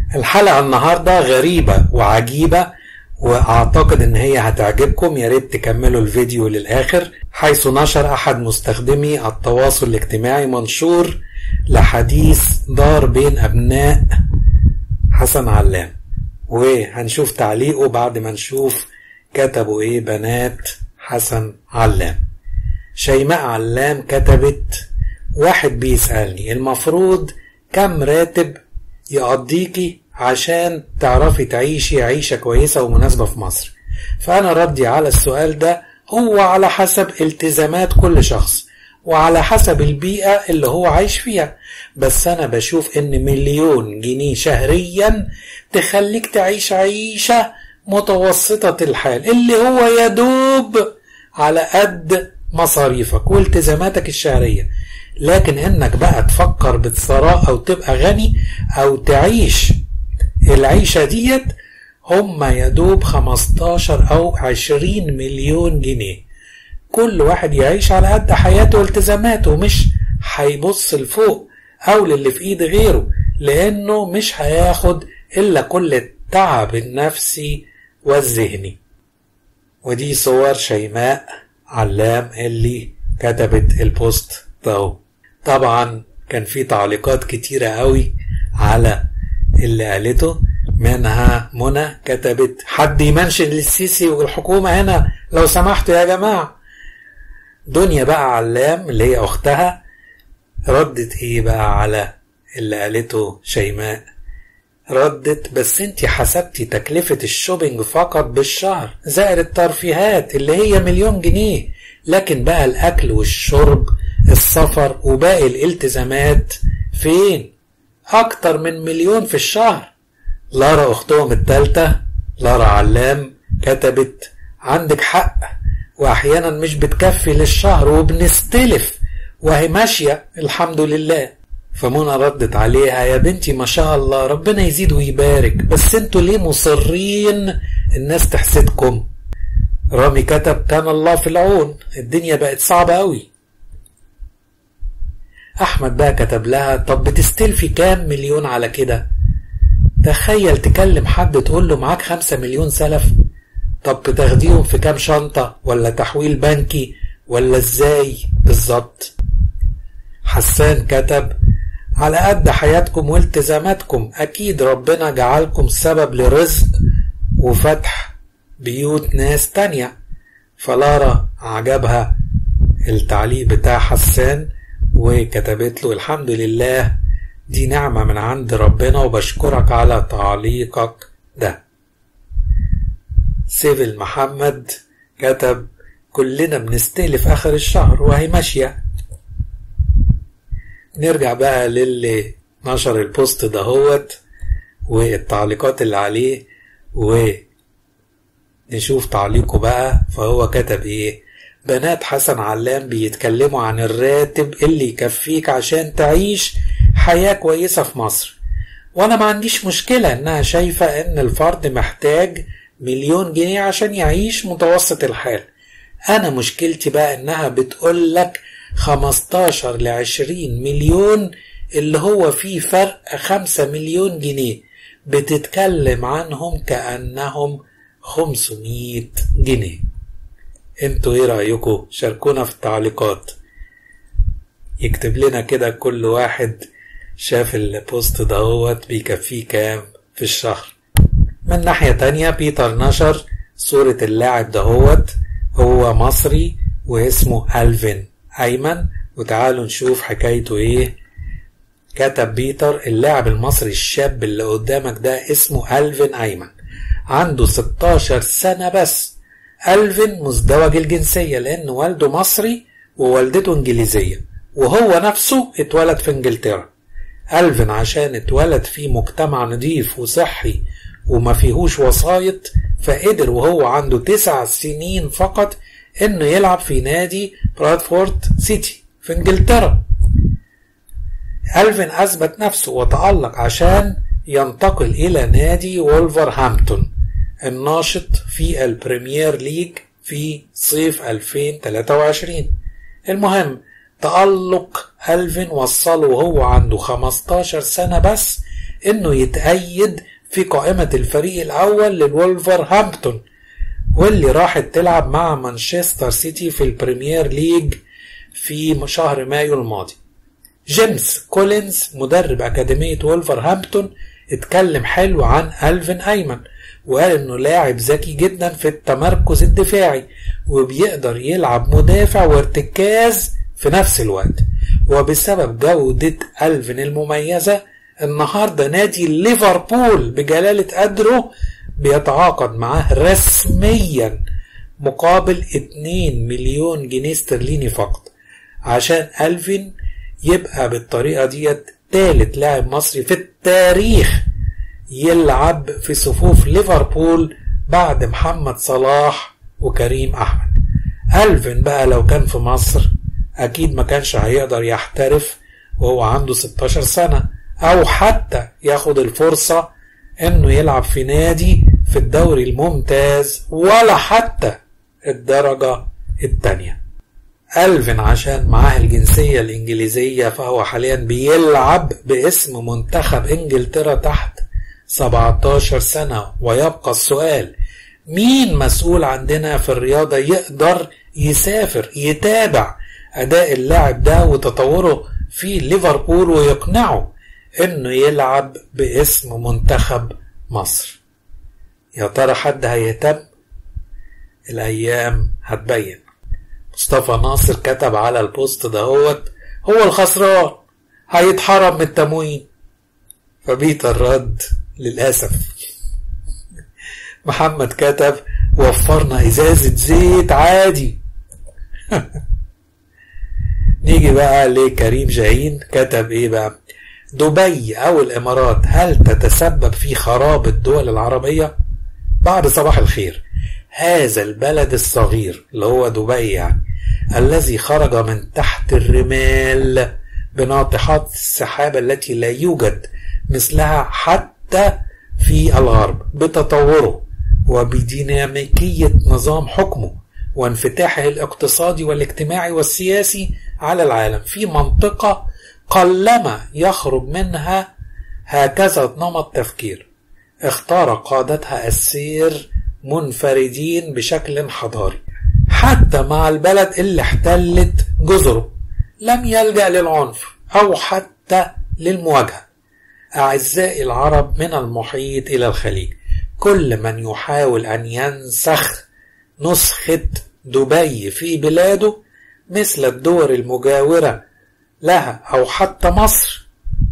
الحلقة النهاردة غريبة وعجيبة واعتقد ان هي هتعجبكم يا ريت تكملوا الفيديو للاخر حيث نشر احد مستخدمي التواصل الاجتماعي منشور لحديث دار بين ابناء حسن علام وهنشوف تعليقه بعد ما نشوف كتبوا ايه بنات حسن علام شيماء علام كتبت واحد بيسألني المفروض كم راتب يقضيكي عشان تعرفي تعيشي عيشة كويسة ومناسبة في مصر فأنا ردي على السؤال ده هو على حسب التزامات كل شخص وعلى حسب البيئة اللي هو عايش فيها بس أنا بشوف إن مليون جنيه شهريا تخليك تعيش عيشة متوسطة الحال اللي هو يدوب على قد مصاريفك والتزاماتك الشهرية لكن انك بقى تفكر بالثراء او تبقى غني او تعيش العيشة ديت هم يدوب 15 او 20 مليون جنيه كل واحد يعيش على قد حياته والتزاماته مش هيبص لفوق او للي في ايد غيره لانه مش هياخد الا كل التعب النفسي والذهني ودي صور شيماء علام اللي كتبت البوست ده طبعا كان في تعليقات كتيرة قوي على اللي قالته منها منى كتبت حد يمنشن للسيسي والحكومة هنا لو سمحتوا يا جماعة دنيا بقى علام اللي هي أختها ردت إيه بقى على اللي قالته شيماء ردت بس انت حسبتي تكلفة الشوبينج فقط بالشهر زائد الترفيهات اللي هي مليون جنيه لكن بقى الأكل والشرب السفر وباقي الالتزامات فين أكتر من مليون في الشهر لارا أختهم التالتة لارا علام كتبت عندك حق وأحيانا مش بتكفي للشهر وبنستلف وهي ماشية الحمد لله فمنى ردت عليها يا بنتي ما شاء الله ربنا يزيد ويبارك بس انتوا ليه مصرين الناس تحسدكم رامي كتب كان الله في العون الدنيا بقت صعبة قوي احمد بقى كتب لها طب بتستلفي كام مليون على كده تخيل تكلم حد تقول له معاك خمسة مليون سلف طب بتاخديهم في كام شنطة ولا تحويل بنكي ولا ازاي بالظبط حسان كتب على قد حياتكم والتزاماتكم أكيد ربنا جعلكم سبب لرزق وفتح بيوت ناس تانية فلارا عجبها التعليق بتاع حسان وكتبت له الحمد لله دي نعمة من عند ربنا وبشكرك على تعليقك ده سيفل محمد كتب كلنا بنستلف آخر الشهر وهي ماشية نرجع بقى للي نشر البوست دهوت والتعليقات اللي عليه ونشوف تعليقه بقى فهو كتب ايه بنات حسن علام بيتكلموا عن الراتب اللي يكفيك عشان تعيش حياة كويسة في مصر وانا ما عنديش مشكلة انها شايفة ان الفرد محتاج مليون جنيه عشان يعيش متوسط الحال انا مشكلتي بقى انها بتقول لك 15 ل 20 مليون اللي هو فيه فرق 5 مليون جنيه بتتكلم عنهم كأنهم 500 جنيه انتوا ايه رأيكم شاركونا في التعليقات يكتب لنا كده كل واحد شاف البوست دهوت بيكفيه كام في الشهر من ناحية تانية بيتر نشر صورة اللاعب دهوت هو مصري واسمه ألفين أيمن وتعالوا نشوف حكايته إيه كتب بيتر اللاعب المصري الشاب اللي قدامك ده اسمه ألفين أيمن عنده 16 سنة بس ألفين مزدوج الجنسية لأن والده مصري ووالدته إنجليزية وهو نفسه اتولد في إنجلترا ألفين عشان اتولد في مجتمع نضيف وصحي وما فيهوش وسايط فقدر وهو عنده تسع سنين فقط انه يلعب في نادي برادفورد سيتي في انجلترا ألفين أثبت نفسه وتألق عشان ينتقل إلى نادي وولفرهامبتون الناشط في البريمير ليج في صيف 2023 المهم تألق ألفين وصله وهو عنده 15 سنة بس انه يتأيد في قائمة الفريق الاول للولفرهامبتون واللي راحت تلعب مع مانشستر سيتي في البريمير ليج في شهر مايو الماضي جيمس كولينز مدرب أكاديمية وولفرهامبتون اتكلم حلو عن ألفين أيمن وقال إنه لاعب ذكي جدا في التمركز الدفاعي وبيقدر يلعب مدافع وارتكاز في نفس الوقت وبسبب جودة ألفين المميزة النهاردة نادي ليفربول بجلالة قدره بيتعاقد معاه رسميا مقابل 2 مليون جنيه استرليني فقط عشان ألفين يبقى بالطريقة ديت تالت لاعب مصري في التاريخ يلعب في صفوف ليفربول بعد محمد صلاح وكريم أحمد ألفين بقى لو كان في مصر أكيد ما كانش هيقدر يحترف وهو عنده 16 سنة أو حتى ياخد الفرصة إنه يلعب في نادي في الدوري الممتاز ولا حتى الدرجة التانية ألفين عشان معاه الجنسية الإنجليزية فهو حاليا بيلعب باسم منتخب إنجلترا تحت 17 سنة ويبقى السؤال مين مسؤول عندنا في الرياضة يقدر يسافر يتابع أداء اللاعب ده وتطوره في ليفربول ويقنعه إنه يلعب باسم منتخب مصر يا ترى حد هيهتم الأيام هتبين مصطفى ناصر كتب على البوست دهوت هو الخسران هيتحرم من التموين فبيتر رد للأسف محمد كتب وفرنا إزازة زيت عادي نيجي بقى لكريم شاهين كتب ايه بقى دبي او الامارات هل تتسبب في خراب الدول العربية بعد صباح الخير هذا البلد الصغير اللي هو دبي يعني الذي خرج من تحت الرمال بناطحات السحاب التي لا يوجد مثلها حتى في الغرب بتطوره وبديناميكية نظام حكمه وانفتاحه الاقتصادي والاجتماعي والسياسي على العالم في منطقة قلما يخرج منها هكذا نمط تفكير اختار قادتها السير منفردين بشكل حضاري حتى مع البلد اللي احتلت جزره لم يلجأ للعنف أو حتى للمواجهة أعزائي العرب من المحيط إلى الخليج كل من يحاول أن ينسخ نسخة دبي في بلاده مثل الدول المجاورة لها أو حتى مصر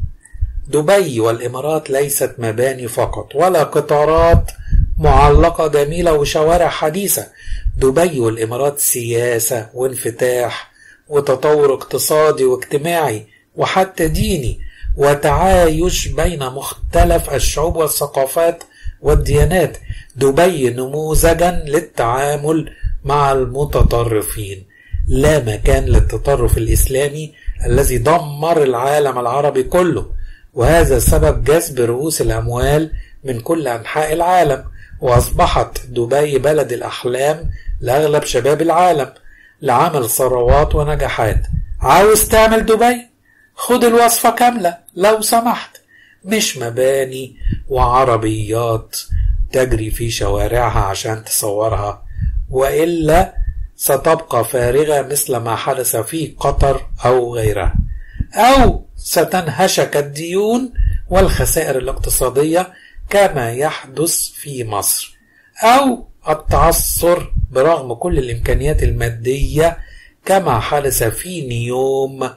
دبي والإمارات ليست مباني فقط ولا قطارات معلقة جميلة وشوارع حديثة دبي والإمارات سياسة وانفتاح وتطور اقتصادي واجتماعي وحتى ديني وتعايش بين مختلف الشعوب والثقافات والديانات دبي نموذجا للتعامل مع المتطرفين لا مكان للتطرف الإسلامي الذي دمر العالم العربي كله وهذا سبب جذب رؤوس الأموال من كل أنحاء العالم وأصبحت دبي بلد الأحلام لأغلب شباب العالم لعمل ثروات ونجاحات عاوز تعمل دبي خد الوصفة كاملة لو سمحت مش مباني وعربيات تجري في شوارعها عشان تصورها وإلا ستبقى فارغة مثل ما حدث في قطر أو غيرها أو ستنهشك الديون والخسائر الاقتصادية كما يحدث في مصر أو التعثر برغم كل الإمكانيات المادية كما حدث في نيوم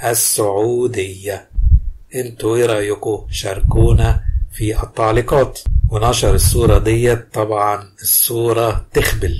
السعودية انتوا ايه رأيكم شاركونا في التعليقات ونشر الصورة ديت طبعا الصورة تخبل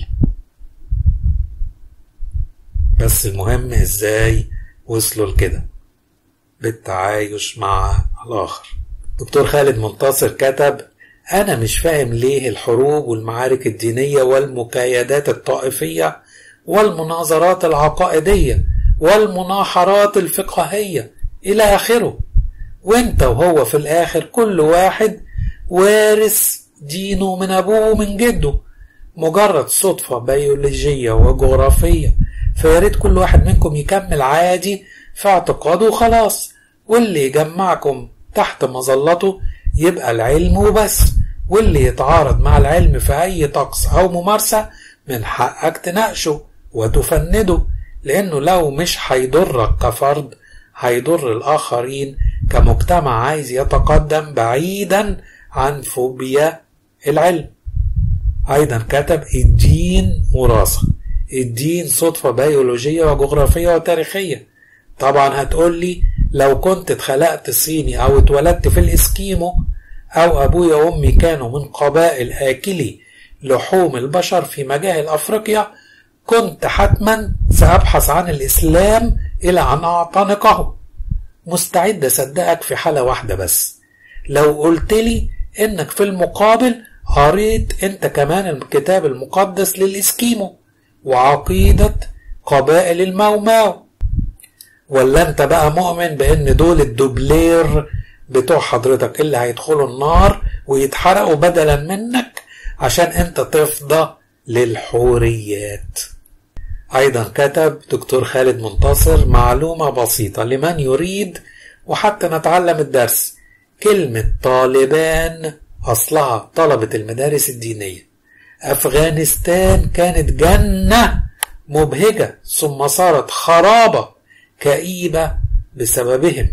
بس المهم ازاي وصلوا لكده بالتعايش مع الآخر دكتور خالد منتصر كتب أنا مش فاهم ليه الحروب والمعارك الدينية والمكايدات الطائفية والمناظرات العقائدية والمناحرات الفقهية إلى آخره وانت وهو في الآخر كل واحد وارث دينه من أبوه ومن جده مجرد صدفة بيولوجية وجغرافية فياريت كل واحد منكم يكمل عادي في اعتقاده وخلاص واللي يجمعكم تحت مظلته يبقى العلم وبس واللي يتعارض مع العلم في أي طقس أو ممارسة من حقك تناقشه وتفنده لأنه لو مش هيضرك كفرد هيضر الآخرين كمجتمع عايز يتقدم بعيدا عن فوبيا العلم أيضا كتب الدين وراثة الدين صدفة بيولوجية وجغرافية وتاريخية طبعا هتقول لي لو كنت اتخلقت صيني أو اتولدت في الإسكيمو أو أبويا وأمي كانوا من قبائل آكلي لحوم البشر في مجاهل أفريقيا كنت حتما سأبحث عن الإسلام إلى أن أعتنقه مستعد أصدقك في حالة واحدة بس لو قلت لي إنك في المقابل قريت أنت كمان الكتاب المقدس للإسكيمو وعقيدة قبائل الماوماو ولا أنت بقى مؤمن بأن دول الدوبلير بتوع حضرتك اللي هيدخلوا النار ويتحرقوا بدلا منك عشان أنت تفضى للحوريات أيضا كتب دكتور خالد منتصر معلومة بسيطة لمن يريد وحتى نتعلم الدرس كلمة طالبان أصلها طلبة المدارس الدينية أفغانستان كانت جنة مبهجة ثم صارت خرابة كئيبة بسببهم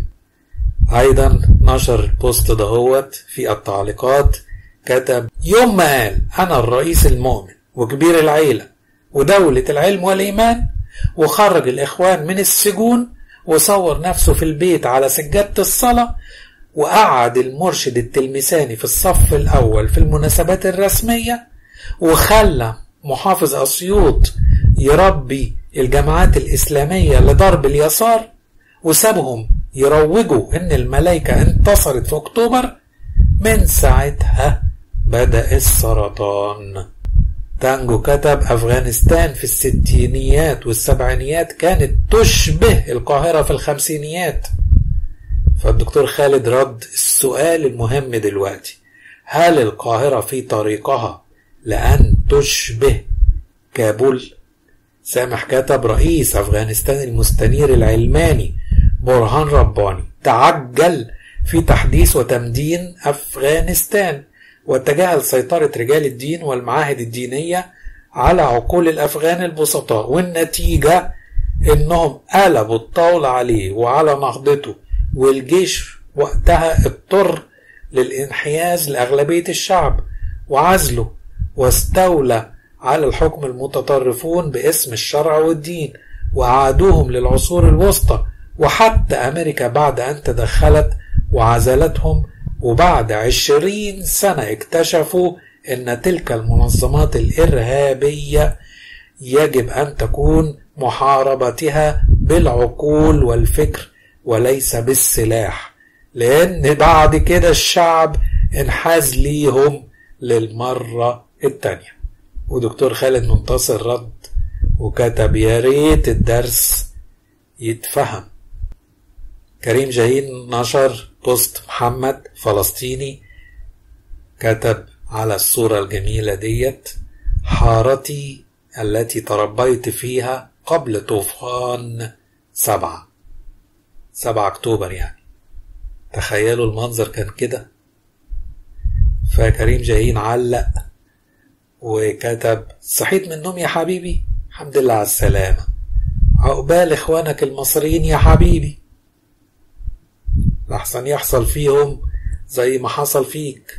أيضا نشر البوست دهوت في التعليقات كتب يوم ما قال أنا الرئيس المؤمن وكبير العيلة ودولة العلم والإيمان وخرج الإخوان من السجون وصور نفسه في البيت على سجادة الصلاة وقعد المرشد التلمساني في الصف الأول في المناسبات الرسمية وخلى محافظ أسيوط يربي الجماعات الإسلامية لضرب اليسار وسابهم يروجوا إن الملايكة انتصرت في أكتوبر من ساعتها بدأ السرطان تانجو كتب أفغانستان في الستينيات والسبعينيات كانت تشبه القاهرة في الخمسينيات فالدكتور خالد رد السؤال المهم دلوقتي هل القاهرة في طريقها لأن تشبه كابول سامح كتب رئيس أفغانستان المستنير العلماني برهان رباني تعجل في تحديث وتمدين أفغانستان وتجاهل سيطرة رجال الدين والمعاهد الدينية على عقول الأفغان البسطاء والنتيجة إنهم قلبوا الطاولة عليه وعلى نهضته والجيش وقتها اضطر للانحياز لأغلبية الشعب وعزله واستولى على الحكم المتطرفون باسم الشرع والدين وعادوهم للعصور الوسطى وحتى أمريكا بعد أن تدخلت وعزلتهم وبعد عشرين سنة اكتشفوا أن تلك المنظمات الإرهابية يجب أن تكون محاربتها بالعقول والفكر وليس بالسلاح لأن بعد كده الشعب انحاز ليهم للمرة التانية ودكتور خالد منتصر رد وكتب يا ريت الدرس يتفهم كريم جاهين نشر بوست محمد فلسطيني كتب على الصورة الجميلة ديت حارتي التي تربيت فيها قبل طوفان سبعة سبعة أكتوبر يعني تخيلوا المنظر كان كده فكريم جاهين علق وكتب صحيت من النوم يا حبيبي الحمد لله على السلامة عقبال إخوانك المصريين يا حبيبي لحسن يحصل فيهم زي ما حصل فيك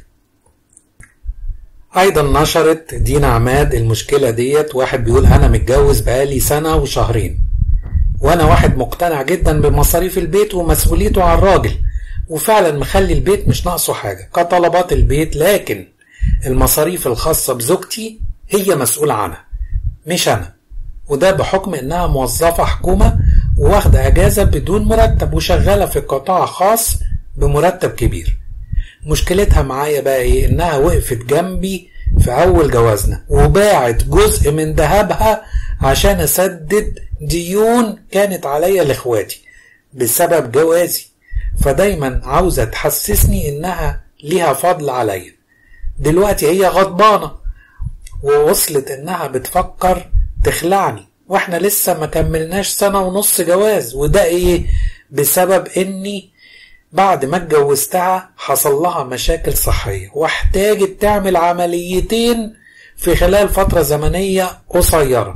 ايضا نشرت دينا عماد المشكلة ديت واحد بيقول انا متجوز بقالي سنة وشهرين وانا واحد مقتنع جدا بمصاريف البيت ومسؤوليته على الراجل وفعلا مخلي البيت مش ناقصه حاجة كطلبات البيت لكن المصاريف الخاصة بزوجتي هي مسؤولة عنها مش انا وده بحكم انها موظفة حكومة واخدة اجازة بدون مرتب وشغالة في قطاع خاص بمرتب كبير مشكلتها معايا بقى ايه انها وقفت جنبي في اول جوازنا وباعت جزء من ذهبها عشان اسدد ديون كانت عليا لاخواتي بسبب جوازي فدايما عاوزة تحسسني انها ليها فضل عليا دلوقتي هي غضبانة ووصلت انها بتفكر تخلعني واحنا لسه ما كملناش سنة ونص جواز وده ايه بسبب اني بعد ما اتجوزتها حصل لها مشاكل صحية واحتاجت تعمل عمليتين في خلال فترة زمنية قصيرة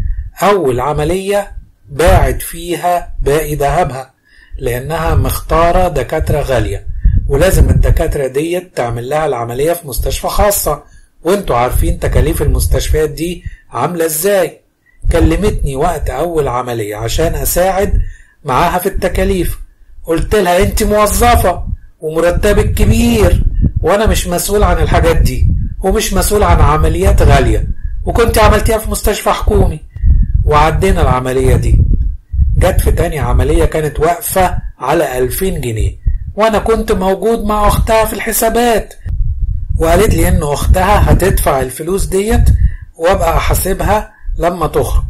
أول عملية باعت فيها باقي ذهبها لأنها مختارة دكاترة غالية ولازم الدكاترة ديت تعمل لها العملية في مستشفى خاصة وانتوا عارفين تكاليف المستشفيات دي عاملة ازاي كلمتني وقت أول عملية عشان أساعد معاها في التكاليف قلت لها انت موظفة ومرتبك كبير وانا مش مسؤول عن الحاجات دي ومش مسؤول عن عمليات غالية وكنت عملتيها في مستشفى حكومي وعدينا العملية دي جت في تاني عملية كانت واقفة على ألفين جنيه وأنا كنت موجود مع أختها في الحسابات وقالت لي إن أختها هتدفع الفلوس ديت وأبقى أحاسبها لما تخرج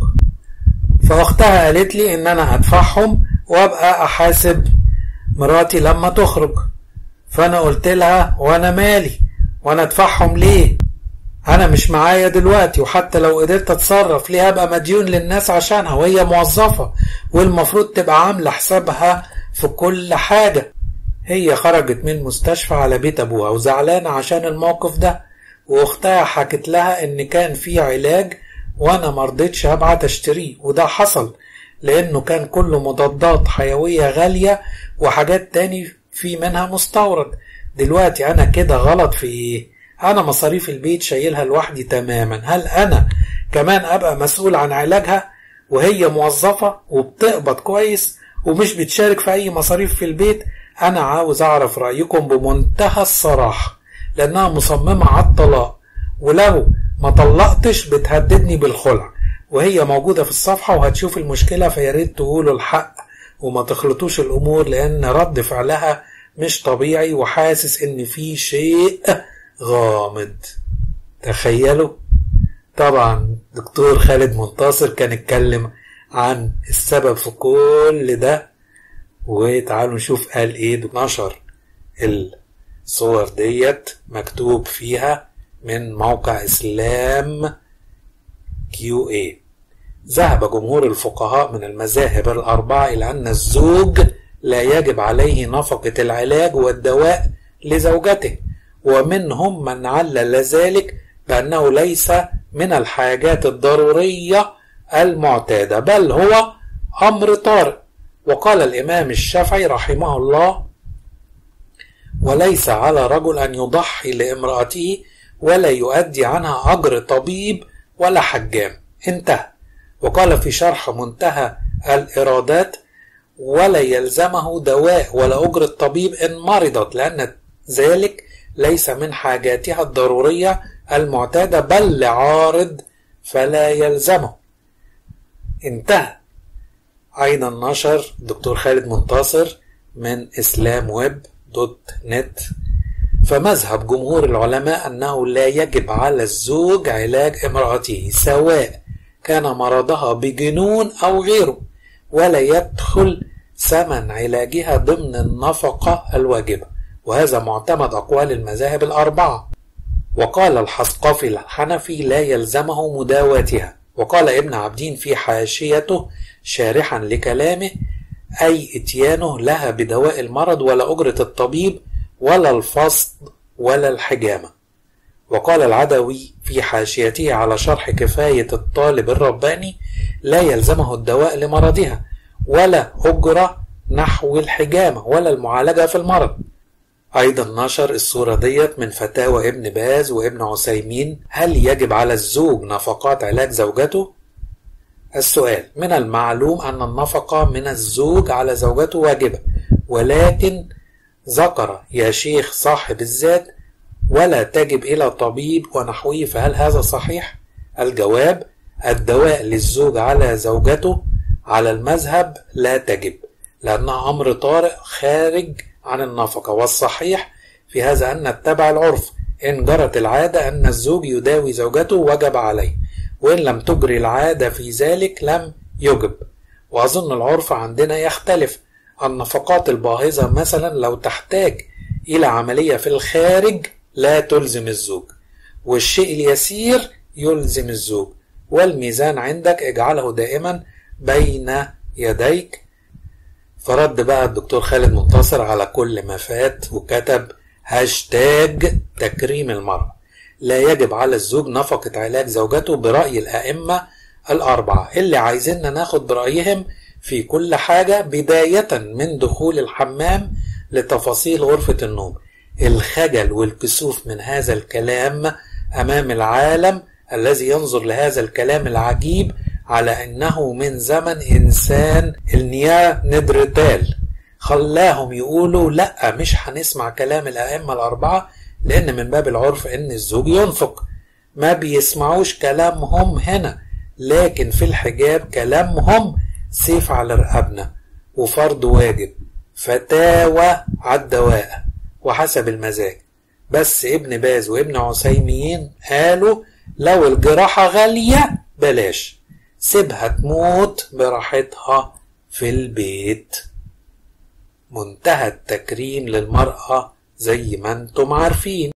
فأختها قالت لي إن أنا هدفعهم وأبقى أحاسب مراتي لما تخرج فأنا قلت لها وأنا مالي وأنا أدفعهم ليه انا مش معايا دلوقتي وحتى لو قدرت اتصرف ليه ابقى مديون للناس عشانها وهي موظفة والمفروض تبقى عاملة حسابها في كل حاجة هي خرجت من المستشفى على بيت ابوها وزعلانة عشان الموقف ده واختها حكت لها ان كان في علاج وانا مرضتش ابعت اشتريه وده حصل لانه كان كله مضادات حيوية غالية وحاجات تاني في منها مستورد دلوقتي انا كده غلط في ايه أنا مصاريف البيت شايلها لوحدي تماما هل أنا كمان أبقى مسؤول عن علاجها وهي موظفة وبتقبض كويس ومش بتشارك في أي مصاريف في البيت أنا عاوز أعرف رأيكم بمنتهى الصراحة لأنها مصممة على الطلاق ولو ما طلقتش بتهددني بالخلع وهي موجودة في الصفحة وهتشوف المشكلة فياريت تقولوا الحق وما تخلطوش الأمور لأن رد فعلها مش طبيعي وحاسس إن في شيء غامض تخيلوا طبعا دكتور خالد منتصر كان اتكلم عن السبب في كل ده وتعالوا نشوف قال ايه نشر الصور ديت مكتوب فيها من موقع اسلام كيو اي ذهب جمهور الفقهاء من المذاهب الأربعة إلى أن الزوج لا يجب عليه نفقة العلاج والدواء لزوجته ومنهم من علل ذلك بأنه ليس من الحاجات الضرورية المعتادة بل هو أمر طارئ وقال الإمام الشافعي رحمه الله وليس على رجل أن يضحي لامرأته ولا يؤدي عنها أجر طبيب ولا حجام انتهى وقال في شرح منتهى الإرادات ولا يلزمه دواء ولا أجر الطبيب إن مرضت لأن ذلك ليس من حاجاتها الضرورية المعتادة بل لعارض فلا يلزمه انتهى أيضا نشر دكتور خالد منتصر من إسلام ويب دوت نت فمذهب جمهور العلماء أنه لا يجب على الزوج علاج امرأته سواء كان مرضها بجنون أو غيره ولا يدخل ثمن علاجها ضمن النفقة الواجبة وهذا معتمد أقوال المذاهب الأربعة وقال الحسقافي الحنفي لا يلزمه مداواتها وقال ابن عبدين في حاشيته شارحا لكلامه أي إتيانه لها بدواء المرض ولا أجرة الطبيب ولا الفصد ولا الحجامة وقال العدوي في حاشيته على شرح كفاية الطالب الرباني لا يلزمه الدواء لمرضها ولا أجرة نحو الحجامة ولا المعالجة في المرض أيضا نشر الصورة ديت من فتاوى ابن باز وابن عثيمين هل يجب على الزوج نفقات علاج زوجته؟ السؤال من المعلوم أن النفقة من الزوج على زوجته واجبة ولكن ذكر يا شيخ صاحب الذات ولا تجب إلى طبيب ونحوه فهل هذا صحيح؟ الجواب الدواء للزوج على زوجته على المذهب لا تجب لأنها أمر طارئ خارج عن النفقة والصحيح في هذا أن نتبع العرف إن جرت العادة أن الزوج يداوي زوجته وجب عليه وإن لم تجري العادة في ذلك لم يجب وأظن العرف عندنا يختلف النفقات الباهظة مثلا لو تحتاج إلى عملية في الخارج لا تلزم الزوج والشيء اليسير يلزم الزوج والميزان عندك اجعله دائما بين يديك فرد بقى الدكتور خالد منتصر على كل ما فات وكتب هاشتاج تكريم المرأة لا يجب على الزوج نفقة علاج زوجته برأي الأئمة الأربعة اللي عايزيننا ناخد برأيهم في كل حاجة بداية من دخول الحمام لتفاصيل غرفة النوم الخجل والكسوف من هذا الكلام أمام العالم الذي ينظر لهذا الكلام العجيب على أنه من زمن إنسان النيا ندرتال خلاهم يقولوا لا مش هنسمع كلام الأئمة الأربعة لأن من باب العرف أن الزوج ينفق ما بيسمعوش كلامهم هنا لكن في الحجاب كلامهم سيف على رقبنا وفرض واجب فتاوى على الدواء وحسب المزاج بس ابن باز وابن عثيمين قالوا لو الجراحة غالية بلاش سيبها تموت براحتها في البيت منتهى التكريم للمرأة زي ما انتم عارفين